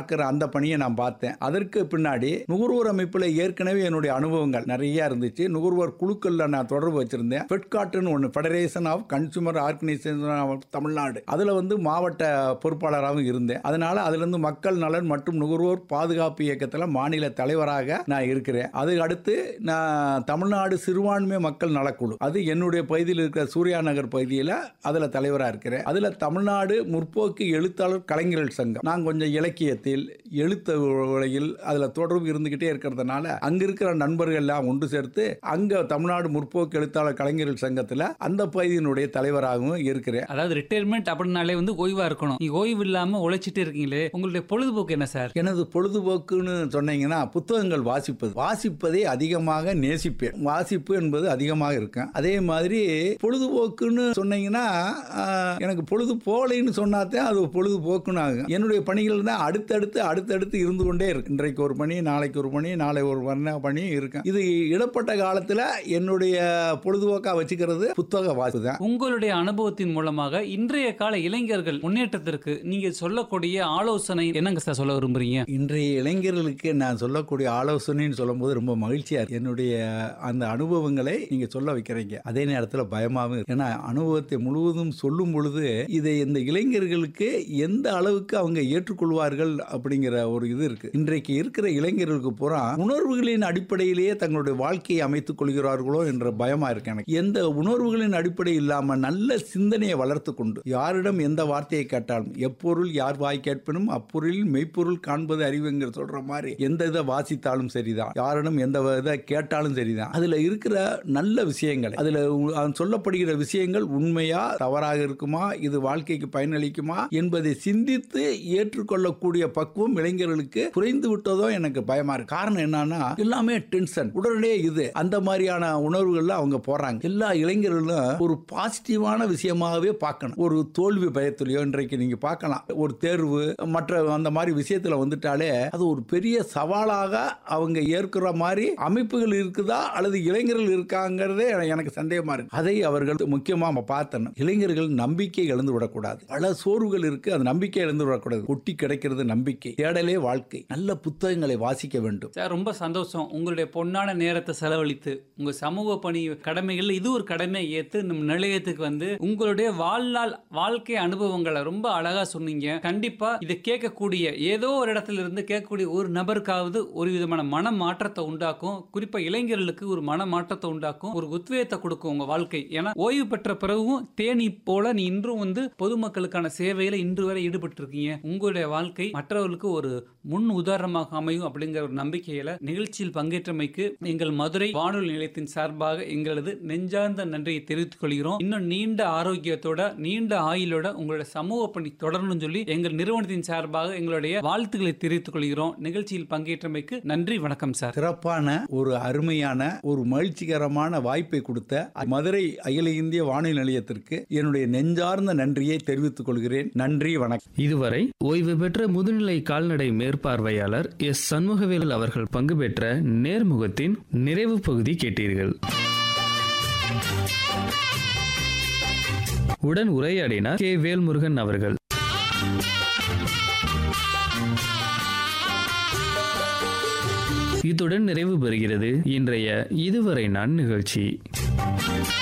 பார்க்குற அந்த பணியை நான் பார்த்தேன் அதற்கு பின்னாடி நுகர்வோர் அமைப்பில் ஏற்கனவே என்னுடைய அனுபவங்கள் நிறைய இருந்துச்சு நுகர்வோர் குழுக்களில் நான் தொடர்பு வச்சிருந்தேன் ஃபெட்காட்டுன்னு ஒன்று federation of consumer organisation of Tamil Nadu அதில் வந்து மாவட்ட பொறுப்பாளராகவும் இருந்தேன் அதனால அதுலேருந்து மக்கள் நலன் மற்றும் நுகர்வோர் பாதுகாப்பு இயக்கத்தில் மாநில தலைவராக நான் இருக்கிறேன் அதுக்கு அடுத்து நான் தமிழ்நாடு சிறுபான்மை மக்கள் நலக்குழு அது என்னுடைய பகுதியில் இருக்கிற சூர்யா நகர் பகுதியில் அதில் தலைவராக இருக்கிறேன் அதில் தமிழ்நாடு முற்போக்கு எழுத்தாளர் கலைஞர்கள் சங்கம் நான் கொஞ்சம் இலக்கியத்தில் எழுத்து உலகில் அதில் தொடர்பு இருந்துகிட்டே இருக்கிறதுனால அங்க இருக்கிற நண்பர்கள் எல்லாம் ஒன்று சேர்த்து அங்க தமிழ்நாடு முற்போக்கு எழுத்தாளர் கலைஞர்கள் சங்கத்தில் அந்த பகுதியினுடைய தலைவராகவும் இருக்கிறேன் அதாவது ரிட்டையர்மெண்ட் அப்படின்னாலே வந்து ஓய்வா இருக்கணும் நீ ஓய்வு இல்லாம உழைச்சிட்டு இருக்கீங்களே உங்களுடைய பொழுதுபோக்கு என்ன சார் எனது பொழுதுபோக்குன்னு சொன்னீங்கன்னா புத்தகங்கள் வாசிப்பது வாசிப்பதை அதிகமாக நேசிப்பேன் வாசிப்பு என்பது அதிகமாக இருக்கும் அதே மாதிரி பொழுதுபோக்குன்னு சொன்னீங்கன்னா ஆஹ், எனக்கு பொழுது போலைன்னு சொன்னாதான் அது பொழுதுபோக்குன்னு ஆகும் என்னுடைய பணிகள் தான் அடுத்தடுத்து அடுத்தடுத்து இருந்து கொண்டே இருக்கு இன்றைக்கு ஒரு பணி நாளைக்கு ஒரு பணி நாளை ஒரு வர்ண பணி இருக்கும் இது இடப்பட்ட காலத்தில் என்னுடைய பொழுதுபோக்கா வச்சுக்கிறது புத்தக வாசிப்பு தான் உங்களுடைய அனுபவத்தின் மூலமாக இன்றைய கால இளைஞர்கள் முன்னேற்றத்திற்கு நீங்க சொல்லக்கூடிய ஆலோசனை என்னங்க சார் சொல்ல விரும்புறீங்க இன்றைய இளைஞர்களுக்கு நான் சொல்லக்கூடிய ஆலோசனைன்னு சொல்லும்போது ரொம்ப மகிழ்ச்சியா இருக்கு என்னுடைய அந்த அனுபவங்களை நீங்க சொல்ல வைக்கிறீங்க அதே நேரத்தில் பயமாகவும் இருக்கு ஏன்னா அனுபவத்தை முழுவதும் சொல்லும் பொழுது இதை இந்த இளைஞர்களுக்கு எந்த அளவுக்கு அவங்க ஏற்றுக்கொள்வார்கள் அப்படிங்கிற ஒரு இது இருக்கு இன்றைக்கு இருக்கிற இளைஞர்களுக்கு பூரா உணர்வுகளின் அடிப்படையிலேயே தங்களுடைய வாழ்க்கையை அமைத்துக் கொள்கிறார்களோ என்ற பயமா இருக்கு எனக்கு எந்த உணர்வுகளின் அடிப்படை இல்லாம நல்ல சிந்தனையை வளர்த்து கொண்டு யாரிடம் எந்த வார்த்தையை கேட்டாலும் எப்பொருள் யார் வாய் கேட்பினும் அப்பொருளில் மெய்ப்பொருள் காண்பது அறிவுங்கிற சொல்ற மாதிரி எந்த இதை வாசித்தாலும் சரிதான் யாரிடம் எந்த இதை கேட்டாலும் சரிதான் அதுல இருக்கிற நல்ல விஷயங்கள் அதுல உ- அது சொல்லப்படுகிற விஷயங்கள் உண்மையா தவறாக இருக்குமா இது வாழ்க்கைக்கு பயனளிக்குமா என்பதை சிந்தித்து ஏற்றுக்கொள்ளக்கூடிய பக்குவம் இளைஞர்களுக்கு குறைந்து விட்டதோ எனக்கு பயமா இருக்கு காரணம் என்னன்னா எல்லாமே டென்ஷன் உடனே இது அந்த மாதிரியான உணர்வுகள்ல அவங்க போறாங்க எல்லா இளைஞர்களும் ஒரு பாசிட்டிவான விஷயமாகவே பார்க்கணும் ஒரு தோல்வி பயத்திலையோ இன்றைக்கு நீங்க பார்க்கலாம் ஒரு தேர்வு மற்ற அந்த மாதிரி விஷயத்துல வந்துட்டாலே அது ஒரு பெரிய சவாலாக அவங்க ஏற்கிற மாதிரி அமைப்புகள் இருக்குதா அல்லது இளைஞர்கள் இருக்காங்கிறதே எனக்கு சந்தேகமா இருக்கு அதை அவர்கள் முக்கியமா நம்ம பார்த்தணும் இளைஞர்கள் நம்பிக்கை இழந்து விடக்கூடாது பல சோர்வுகள் இருக்கு அந்த நம்பிக்கை இழந்து விடக்கூடாது கொட்டி கிடைக்கிறது நம்பிக்கை தேடலே வாழ்க்கை நல்ல புத்தகங்களை வாசிக்க வேண்டும் சார் ரொம்ப சந்தோஷம் உங்களுடைய பொன்னான நேரத்தை செலவழித்து உங்க சமூக பணி கடமைகள் இது ஒரு கடமை ஏத்து நம்ம நிலையத்துக்கு வந்து உங்களுடைய வாழ்நாள் வாழ்க்கை அனுபவங்களை ரொம்ப அழகா சொன்னீங்க கண்டிப்பா இதை கேட்கக்கூடிய ஏதோ ஒரு இடத்துல இருந்து கேட்கக்கூடிய ஒரு நபருக்காவது ஒரு விதமான மன மாற்றத்தை உண்டாக்கும் குறிப்பா இளைஞர்களுக்கு ஒரு மன மாற்றத்தை உண்டாக்கும் ஒரு உத்வேகத்தை கொடுக்கும் உங்க வாழ்க்கை ஏன்னா ஓய்வு பெற்ற பிறகும் தேனி போல நீ இன்றும் வந்து பொதுமக்களுக்கான சேவையில இன்று வரை ஈடுபட்டு இருக்கீங்க உங்களுடைய வாழ்க்கை மற்றவர்களுக்கு ஒரு முன் உதாரணமாக அமையும் அப்படிங்கிற ஒரு நம்பிக்கையில நிகழ்ச்சியில் பங்கேற்றமைக்கு எங்கள் மதுரை வானொலி நிலையத்தின் சார்பாக எங்களது நெஞ்சார்ந்த நன்றியை தெரிவித்துக் கொள்கிறோம் இன்னும் நீண்ட ஆரோக்கியத்தோட நீண்ட ஆயுளோட உங்களுடைய சமூக பணி தொடரணும்னு சொல்லி எங்கள் நிறுவனத்தின் சார்பாக எங்களுடைய வாழ்த்துக்களை தெரிவித்துக் கொள்கிறோம் நிகழ்ச்சியில் பங்கேற்றமைக்கு நன்றி வணக்கம் சார் சிறப்பான ஒரு அருமையான ஒரு மகிழ்ச்சிகரமான வாய்ப்பை கொடுத்த மதுரை அகில இந்திய வானொலி நிலையத்திற்கு என்னுடைய நெஞ்சார்ந்த நன்றியை தெரிவித்துக் கொள்கிறேன் நன்றி வணக்கம் இதுவரை ஓய்வு பெற்ற முதுநிலை கால்நடை மேற்பார்வையாளர் எஸ் சண்முகவேல் அவர்கள் பங்கு பெற்ற நேர்முகத்தின் நிறைவு பகுதி கேட்டீர்கள் உடன் உரையாடினார் கே வேல்முருகன் அவர்கள் இத்துடன் நிறைவு பெறுகிறது இன்றைய இதுவரை நான் நிகழ்ச்சி